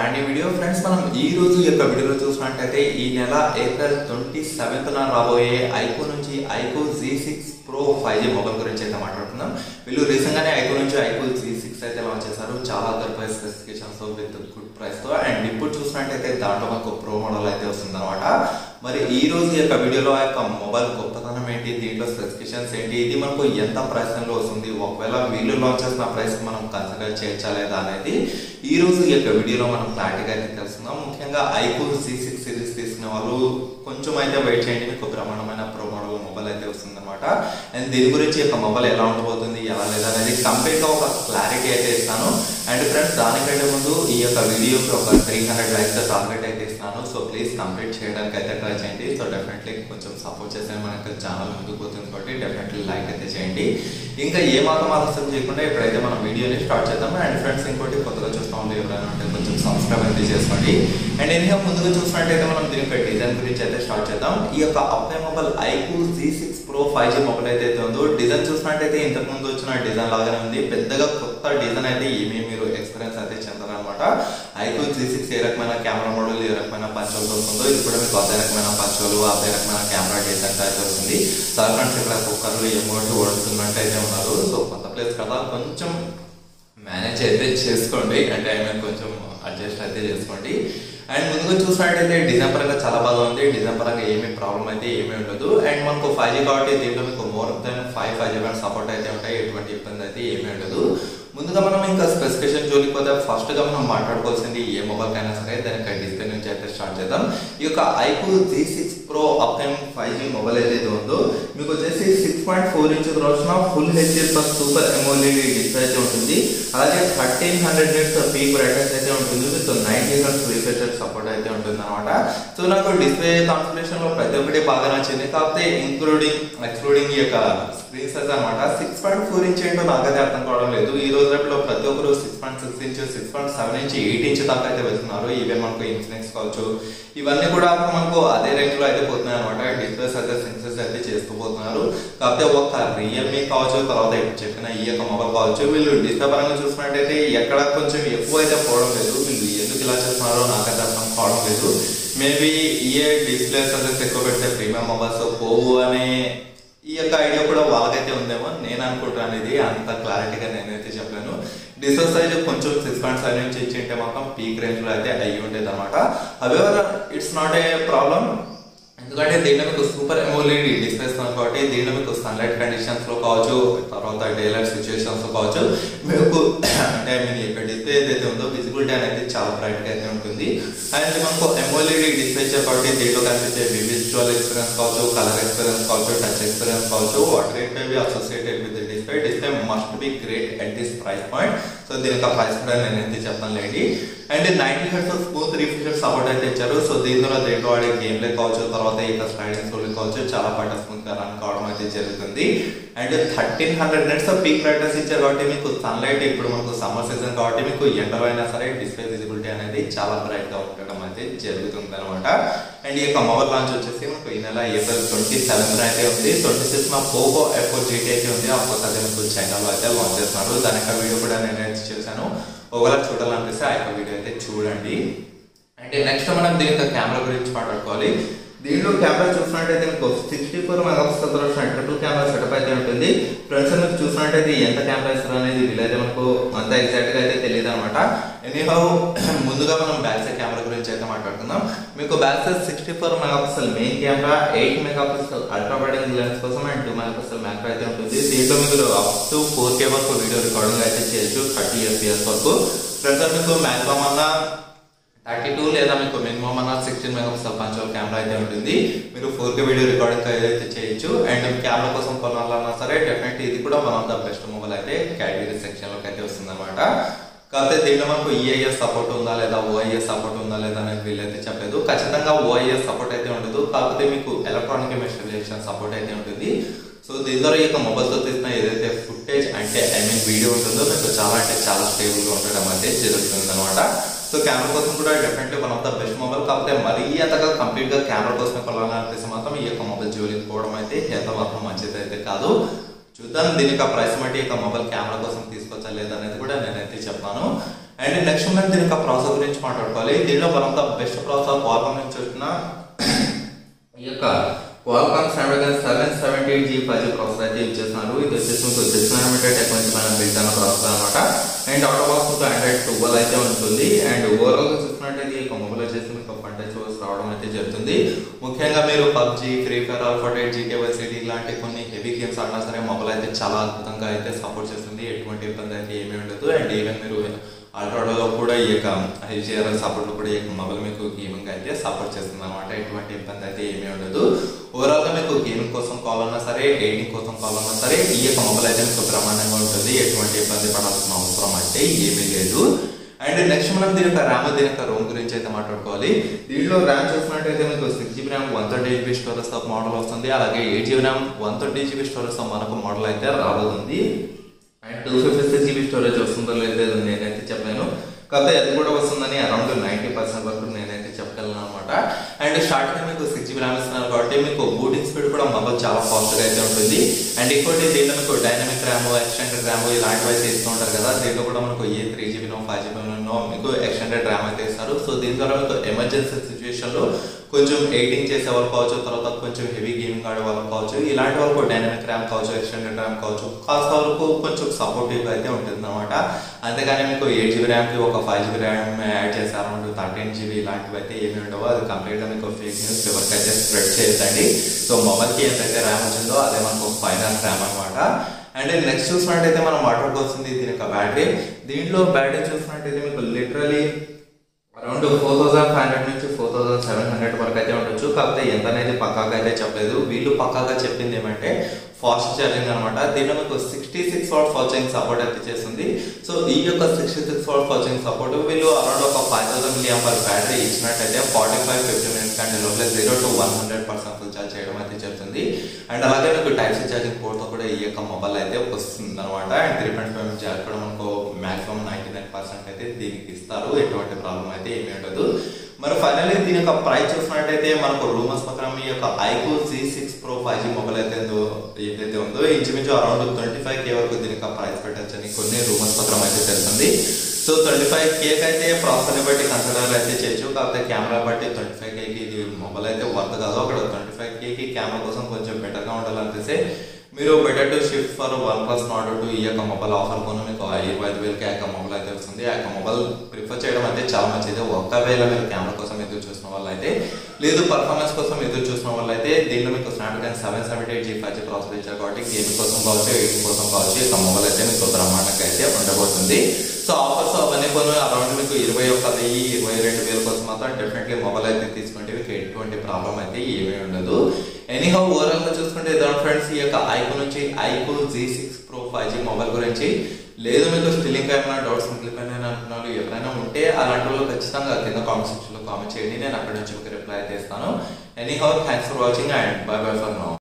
brand new video friends మనం ఈ రోజు యొక్క వీడియోలో చూసినట్టయితే ఈ నెల ఏప్రిల్ ట్వంటీ సెవెంత్ రాబోయే ఐకో నుంచి iQOO Z six pro five G mobile గురించి అయితే మాట్లాడుతున్నాం వీళ్ళు రీసెంట్ గానే ఐకో నుంచి ఐకో జీ సిక్స్ అయితే లాంచ్ చేశారు చాలా other price specifications with good price తో అండ్ ఇప్పుడు చూసినట్టయితే దాంట్లో మనకు ప్రో మోడల్ అయితే వస్తుంది మరి ఈ రోజు యొక్క వీడియోలో ఆ యొక్క మొబైల్ గొప్పతనం ఏంటి దీంట్లో స్పెసిఫికేషన్స్ ఏంటి ఇది మనకు ఎంత ప్రైస్ లో వస్తుంది ఒకవేళ వీళ్ళు లాంచ్ చేసిన ప్రైస్ మనం కన్సిడర్ చేయొచ్చా లేదా అనేది ఈ రోజు ఈ యొక్క వీడియోలో మనం క్లారిటీగా అయితే తెలుసుకుందాం ముఖ్యంగా ఐకూర్ సి సిక్స్ సిరీస్ తీసుకునే వాళ్ళు కొంచెం అయితే వెయిట్ చేయండి మీకు బ్రహ్మాండమైన ప్రో మోడల్ మొబైల్ అయితే వస్తుంది అనమాట అండ్ దీని గురించి ఈ యొక్క మొబైల్ ఎలా ఉండబోతుంది ఎలా లేదా అనేది కంప్లీట్ గా ఒక క్లారిటీ అయితే ఇస్తాను అండ్ ఫ్రెండ్స్ దానికంటే ముందు ఈ యొక్క వీడియోకి ఒక త్రీ హండ్రెడ్ లైక్స్ టార్గెట్ అయితే ఇస్తున్నాను సో ప్లీజ్ కంప్లీట్ చేయడానికి అయితే ట్రై చేయండి సో డెఫినెట్లీ కొంచెం సపోర్ట్ చేస్తే మనకి ఛానల్ ముందుకు పోతుంది కాబట్టి డెఫినెట్లీ లైక్ అయితే చేయండి ఇంకా ఏ మాత్రం ఆలస్యం చేయకుండా ఇప్పుడైతే మనం వీడియోని స్టార్ట్ చేద్దాం అండ్ ఫ్రెండ్స్ ఇంకోటి కొత్తగా చూసిన వాళ్ళు ఎవరైనా ఉంటే కొంచెం సబ్స్క్రైబ్ అయితే చేసుకోండి అండ్ ఇంకా ముందుగా చూసినట్టయితే మనం దీని యొక్క డిజైన్ గురించి అయితే స్టార్ట్ చేద్దాం ఈ యొక్క apply mobile iQOO Z six pro five G mobile అయితే ఉందో డిజైన్ చూసినట్టయితే ఇంతకు ముందు వచ్చిన డిజైన్ లాగానే ఉంది పెద్దగా కొత్త డిజైన్ అయితే ఏమీ మీరు ఎక్స్పీరియన్స్ అయితే చెందారనమాట ఐకూ జీ సిక్స్ ఏ రకమైన కెమెరా మోడల్ ఏ రకమైన పంచోలు వస్తుందో ఇది కూడా మీకు అదే రకమైన పంచోలు అదే రకమైన కెమెరా డిజైన్ అయితే వస్తుంది సార్ ఫ్రెండ్స్ ఇక్కడ కుక్కర్లు ఎమోటి ఓడుతున్నట్టు అయితే ఉన్నారు సో కొత్త ప్లేస్ కదా కొంచెం మేనేజ్ అయితే చేసుకోండి అంటే ఐ మీన్ కొంచెం అడ్జస్ట్ అయితే చేసుకోండి అండ్ ముందుగా చూసినట్టయితే డిజైన్ పరంగా చాలా బాగా ఉంది డిజైన్ పరంగా ఏమీ ప్రాబ్లం అయితే ఏమీ ఉండదు అండ్ మనకు ఫైవ్ జీ కాబట్టి దీంట్లో మీకు more than five five G support అయితే ఉంటాయి ఎటువంటి ఇబ్బంది అయితే ఏమీ ఉండదు ముందుగా మనం ఇంకా స్పెసిఫికేషన్ జోలికి పోతే ఫస్ట్ గా మనం మాట్లాడుకోవాల్సింది ఏ మొబైల్ కైనా సరే దానికి డిస్ప్లే నుంచి అయితే స్టార్ట్ చేద్దాం ఈ యొక్క iQOO Z six pro upcoming five G mobile ఏదైతే ఉందో మీకు వచ్చేసి సిక్స్ పాయింట్ ఫోర్ ఇంచ్ రోజున full HD plus super AMOLED display అయితే ఉంటుంది అలాగే thirteen hundred nits peak brightness అయితే ఉంటుంది with ninety hertz refresher support అయితే ఉంటుంది అనమాట సో నాకు డిస్ప్లే కాన్ఫిగరేషన్ లో ప్రతి ఒక్కటి బాగా నచ్చింది కాకపోతే ఇంక్లూడింగ్ ఎక్స్క్లూడింగ్ ఈ యొక్క స్క్రీన్ సైజ్ అనమాట సిక్స్ పాయింట్ ఫోర్ ఇంచ్ ఏంటో నాకైతే అర్థం కావడం లేదు ఈ రోజు రేపులో ప్రతి ఒక్కరు six point six inch six point seven inch eight inch దాకా అయితే వెళ్తున్నారు ఈవెన్ మనకు ఇన్ఫినిక్స్ కావచ్చు ఇవన్నీ కూడా మనకు అదే రేంజ్ లో అయితే పోతున్నాయి అనమాట డిస్ప్లేస్ అయితే సెన్సెస్ అయితే చేస్తూ పోతున్నారు కాకపోతే ఒక రియల్మీ కావచ్చు తర్వాత ఇప్పుడు చెప్పిన ఈ యొక్క మొబైల్ కావచ్చు వీళ్ళు డిస్ప్లే పరంగా చూసినట్టయితే ఎక్కడ కొంచెం ఎక్కువ అయితే పోవడం లేదు వీళ్ళు ఎందుకు ఇలా చేస్తున్నారో నాకైతే అర్థం కావడం లేదు మేబీ ఏ డిస్ప్లే సర్వీస్ ఎక్కువ పెడితే ప్రీమియం మొబైల్స్ పోవు అనే ఈ యొక్క ఐడియా కూడా వాళ్ళకైతే ఉందేమో నేను అనుకుంటాను ఇది అంత క్లారిటీగా నేనైతే చెప్పలేను డిస్ప్లే సైజ్ కొంచెం సిక్స్ పాయింట్ సెవెన్ నుంచి ఇచ్చింటే మాత్రం పీక్ రేంజ్ లో అయితే అయ్యి ఉండేది అనమాట however it's not a problem ఎందుకంటే దీంట్లో మీకు సూపర్ ఎమోలెడ్ డిస్ప్లేస్ కాబట్టి దీంట్లో మీకు సన్లైట్ కండిషన్స్ లో కావచ్చు తర్వాత డే లైట్ సిచ్యువేషన్స్ లో కావచ్చు మీకు అంటే మీరు యొక్క డిస్ప్లే ఏదైతే ఉందో విజిబిలిటీ అనేది చాలా బ్రైట్ గా అయితే ఉంటుంది అండ్ మనకు ఎమోలెడ్ డిస్ప్లే కాబట్టి దీంట్లో కనిపించే విజువల్ ఎక్స్పీరియన్స్ కావచ్చు కలర్ ఎక్స్పీరియన్స్ కావచ్చు టచ్ ఎక్స్పీరియన్స్ కావచ్చు water it be associated with display display must be great at this price point so దీని యొక్క ప్రైస్ కూడా నేనైతే చెప్తాను లేండి and ninety hertz smooth refresher support అయితే ఇచ్చారు సో దీని ద్వారా దేంట్లో వాడే గేమ్ ప్లే కావచ్చు తర్వాత ఇక స్లైడింగ్ సోల్ కావచ్చు చాలా పాట స్మూత్ గా రన్ కావడం అయితే జరుగుతుంది and thirteen hundred nits peak brightness ఇచ్చారు కాబట్టి మీకు సన్లైట్ ఇప్పుడు మనకు సమ్మర్ సీజన్ కాబట్టి మీకు ఎండలో అయినా సరే డిస్ప్లే విజిబిలిటీ అనేది చాలా బ్రైట్ గా ఉండడం అయితే జరుగుతుంది అనమాట అండ్ ఈ యొక్క మొబైల్ లాంచ్ వచ్చేసి మనకు ఈ నెల ఏప్రిల్ ట్వంటీ సెవెన్ అయితే ఉంది ట్వంటీ సిక్స్ మా పోకో ఎఫ్ జీటీ అయితే ఉంది అప్పుడు అదే మీకు చైనాలో అయితే లాంచ్ చేస్తున్నారు దాని యొక్క వీడియో కూడా నేనైతే చేశాను ఒకవేళ చూడాలనిపిస్తే ఆ యొక్క వీడియో అయితే చూడండి అంటే నెక్స్ట్ మనం దీని యొక్క కెమెరా గురించి మాట్లాడుకోవాలి దీంట్లో కెమెరా చూసినట్టయితే మీకు sixty four megapixel triple camera setup అయితే ఉంటుంది ఫ్రెండ్స్ మీకు చూసినట్టయితే ఎంత కెమెరా ఇస్తారు అనేది వీలైతే మనకు అంత ఎగ్జాక్ట్ గా అయితే తెలియదు అనమాట ఎనీహౌ ముందుగా మనం బ్యాక్ సైడ్ కెమెరా గురించి అయితే మాట్లాడుకుందాం మీకు back side sixty four megapixel main camera eight megapixel ultra wide angle lens కోసం and two megapixel macro అయితే ఉంటుంది దీంట్లో మీరు అప్ టు ఫోర్ కే వరకు వీడియో రికార్డింగ్ అయితే చేయొచ్చు థర్టీ ఎఫ్పిఎస్ వరకు ఫ్రెండ్స్ మీకు మ్యాక్సిమం అన్నా థర్టీ టూ లేదా మీకు మినిమం అన్న sixteen megapixel punch hole camera అయితే ఉంటుంది మీరు ఫోర్ కే వీడియో రికార్డింగ్ అయితే చేయొచ్చు అండ్ కెమెరా కోసం కొనాలన్నా సరే డెఫినెట్ ఇది కూడా one of the best mobile అయితే కేటగిరీ సెక్షన్ లోకి అయితే వస్తుంది అనమాట కాకపోతే దీంట్లో మనకు ఈఐఎస్ సపోర్ట్ ఉందా లేదా ఓఐఎస్ సపోర్ట్ ఉందా లేదా అనేది వీళ్ళైతే చెప్పలేదు ఖచ్చితంగా ఓఐఎస్ సపోర్ట్ అయితే ఉండదు కాకపోతే మీకు ఎలక్ట్రానిక్ మెషినైజేషన్ సపోర్ట్ అయితే ఉంటుంది సో దీని ద్వారా ఈ యొక్క మొబైల్తో తీసిన ఏదైతే ఫుటేజ్ అంటే ఐ మీన్ వీడియో ఉంటుందో మీకు చాలా అంటే చాలా స్టేబుల్గా ఉండడం అయితే జరుగుతుంది అనమాట సో కెమెరా కోసం కూడా definitely one of the best mobile కాకపోతే మరీ అంతగా కంప్లీట్ గా కెమెరా కోసం కొనాలనిపిస్తే మాత్రం ఈ యొక్క మొబైల్ జోలికి పోవడం అయితే ఎంత మాత్రం మంచిది అయితే కాదు చూద్దాం దీనికి ఆ ప్రైస్ బట్టి ఇక మొబైల్ కెమెరా కోసం తీసుకొచ్చా లేదా అనేది కూడా నేనైతే చెప్తాను అండ్ నెక్స్ట్ మనం దీని యొక్క ప్రాసెస్ గురించి మాట్లాడుకోవాలి దీనిలో one of the best process Qualcomm నుంచి వచ్చిన ఈ యొక్క Qualcomm Snapdragon seven seventy G five G processor అయితే యూజ్ చేస్తున్నారు ఇది వచ్చేసి మీకు సిక్స్ నానోమీటర్ టెక్నాలజీ పైన బిల్డ్ అయిన ప్రాసెసర్ అనమాట అండ్ అవుట్ ఆఫ్ బాక్స్ మీకు ఆండ్రాయిడ్ ట్వెల్వ్ అయితే ఉంటుంది అండ్ ఓవరాల్ గా చూసుకున్నట్టయితే ఈ మొబైల్ వచ్చేసి మీకు వన్ టచ్ ఓఎస్ రావడం అయితే జరుగుతుంది ముఖ్యంగా మీరు పబ్జీ ఫ్రీ ఫైర్ ఆల్ఫాటెడ్ జీకే సిటీ ఇలాంటి కొన్ని హెవీ గేమ్స్ ఆడినా సరే మొబైల్ అయితే చాలా అద్భుతంగా అయితే సపోర్ట్ చేస్తుంది ఎటువంటి ఇబ్బంది అయితే ఏమీ ఉండదు అండ్ ఈవెన్ మీరు అల్ట్రాడోలో కూడా ఈ యొక్క హెచ్ఆర్ఎల్ సపోర్ట్ కూడా ఈ యొక్క మొబైల్ మీకు గేమింగ్ అయితే సపోర్ట్ చేస్తుంది అనమాట ఎటువంటి ఇబ్బంది అయితే ఏమీ ఉండదు ఓవరాల్ గా మీకు గేమింగ్ కోసం కావాలన్నా సరే ఎడిటింగ్ కోసం కావాలన్నా సరే ఈ యొక్క మొబైల్ అయితే మీకు బ్రహ్మాండంగా ఉంటుంది ఎటువంటి ఇబ్బంది పడాల్సిన అవసరం అయితే ఏమీ లేదు అండ్ నెక్స్ట్ మనం దీని యొక్క ర్యామ్ దీని యొక్క రోమ్ గురించి అయితే మాట్లాడుకోవాలి దీంట్లో ర్యామ్ చూసినట్టయితే మీకు six GB RAM one thirty GB storage తో మోడల్ వస్తుంది అలాగే eight GB RAM one thirty GB storage తో మనకు మోడల్ అయితే రాబోతుంది and two fifty six GB storage వస్తుందో లేదో నేనైతే చెప్పాను కాకపోతే అది కూడా వస్తుందని అరౌండ్ నైంటీ పర్సెంట్ వరకు నేనైతే చెప్పగలను అనమాట అండ్ స్టార్టింగ్ మీకు సిక్స్ జీబీ ర్యామ్ ఇస్తున్నారు కాబట్టి మీకు బూటింగ్ స్పీడ్ కూడా మొబైల్ చాలా ఫాస్ట్గా అయితే ఉంటుంది అండ్ ఇంకోటి దీంట్లో మీకు డైనమిక్ ర్యామ్ ఎక్స్టెండెడ్ ర్యామ్ ఇలాంటివి అయితే ఇస్తూ ఉంటారు కదా దీంట్లో కూడా మనకు ఏ త్రీ జీబీనో ఫైవ్ జీబీనో మీకు ఎక్స్టెండెడ్ ర్యామ్ అయితే ఇస్తారు సో దీని ద్వారా మీకు ఎమర్జెన్సీ సిచ్యువేషన్లో కొంచెం ఎడిటింగ్ చేసే వాళ్ళు కావచ్చు తర్వాత కొంచెం హెవీ గేమింగ్ ఆడే వాళ్ళు కావచ్చు ఇలాంటి వాళ్ళకు డైనమిక్ ర్యామ్ కావచ్చు ఎక్స్టెండెడ్ ర్యామ్ కావచ్చు కాస్త వరకు కొంచెం సపోర్టివ్ అయితే ఉంటుంది అనమాట అంతేగాని మీకు ఎయిట్ జీబీ ర్యామ్కి ఒక ఫైవ్ జీబీ ర్యామ్ యాడ్ చేశారు అన్నమాట థర్టీన్ జీబీ ఇలాంటివి అయితే ఏమి ఉండవు అది కంప్లీట్గా మీకు ఫేక్ న్యూస్ ఎవరికైతే స్ప్రెడ్ చేయొద్దండి సో మొబైల్కి ఎంతైతే ర్యామ్ వచ్చిందో అదే మనకు ఫైనల్ ర్యామ్ అనమాట అండ్ నెక్స్ట్ చూసినట్టయితే మనం మాట్లాడుకోవాల్సింది దీని యొక్క బ్యాటరీ దీంట్లో బ్యాటరీ చూసినట్టయితే మీకు literally around four thousand five hundred నుంచి ఫోర్ థౌసండ్ సెవెన్ హండ్రెడ్ వరకు అయితే ఉండొచ్చు కాకపోతే ఎంత అనేది పక్కాగా అయితే చెప్పలేదు వీళ్ళు పక్కాగా చెప్పింది ఏమంటే ఫాస్ట్ ఛార్జింగ్ అనమాట దీనిలో మీకు sixty six watt fasting support అయితే చేస్తుంది సో ఈ యొక్క sixty six watt fasting support వీళ్ళు అరౌండ్ ఒక five thousand milliampere battery ఇచ్చినట్టయితే ఫార్టీ ఫైవ్ ఫిఫ్టీ మినిట్స్ కంటే లోపల zero to one hundred percent full charge చేయడం అయితే చెప్తుంది అండ్ అలాగే మీకు టైప్ సి ఛార్జింగ్ పోర్ట్తో కూడా ఈ యొక్క మొబైల్ అయితే వస్తుంది అనమాట and three point five charge కూడా మనకు మాక్సిమం నైంటీ నైన్ పర్సెంట్ అయితే దీనికి ఇస్తారు ఎటువంటి ప్రాబ్లం అయితే ఏమీ ఉండదు మరి ఫైనల్లీ దీని యొక్క ప్రైస్ చూసినట్టయితే మనకు రూమర్స్ ప్రకారం ఈ యొక్క iQOO Z six pro five G mobile అయితే ఉందో ఏదైతే ఉందో ఇంచుమించు అరౌండ్ ట్వంటీ ఫైవ్ కే వరకు దీని యొక్క ప్రైస్ పెట్టచ్చని కొన్ని రూమర్స్ ప్రకారం అయితే తెలుస్తుంది సో ట్వంటీ ఫైవ్ కేక్ అయితే ప్రాసెసర్ని బట్టి కన్సిడర్ అయితే చేయొచ్చు కాకపోతే కెమెరా బట్టి ట్వంటీ ఫైవ్ కేకి ఇది మొబైల్ అయితే వర్త్ కాదు అక్కడ ట్వంటీ ఫైవ్ కేకి కెమెరా కోసం కొంచెం బెటర్గా ఉండాలనిపిస్తే మీరు better to shift for OnePlus not to ఈ యొక్క మొబైల్ ఆఫర్ కొను మీకు ఇరవై ఐదు వేలకి ఆ యొక్క మొబైల్ అయితే వస్తుంది ఆ యొక్క మొబైల్ ప్రిఫర్ చేయడం అయితే చాలా మంచిది ఒకవేళ మీరు కెమెరా కోసం ఎదురు చూసిన వాళ్ళు అయితే లేదు పర్ఫార్మెన్స్ కోసం ఎదురు చూసిన వాళ్ళు అయితే దీనిలో మీకు Snapdragon seven seventy eight G five G processor ఇచ్చారు కాబట్టి గేమింగ్ కోసం కావచ్చు ఎడిటింగ్ కోసం కావచ్చు ఈ యొక్క మొబైల్ అయితే మీకు బ్రహ్మాండంగా అయితే ఉండబోతుంది సో ఆఫర్స్ అవన్నీ కొన్ని అరౌండ్ మీకు ఇరవై ఒక్క వెయ్యి ఇరవై రెండు వేల కోసం మాత్రం డెఫినెట్లీ మొబైల్ అయితే తీసుకుంటే మీకు ఎటువంటి ప్రాబ్లం అయితే ఏమీ ఉండదు ఎనీహౌ ఓవరాల్ గా చూసుకుంటే ఇద్దరు ఫ్రెండ్స్ ఈ యొక్క ఐకో నుంచి iQOO Z six pro five G mobile గురించి లేదు మీకు స్టిల్ ఇంకా ఏమైనా డౌట్స్ మిగిలిపోయినాయి అంటున్నారు ఎవరైనా ఉంటే అలాంటి వాళ్ళు ఖచ్చితంగా కింద కామెంట్ సెక్షన్ లో కామెంట్ చేయండి నేను అక్కడ నుంచి మీకు రిప్లై అయితే ఇస్తాను anyhow thanks for watching and bye bye for now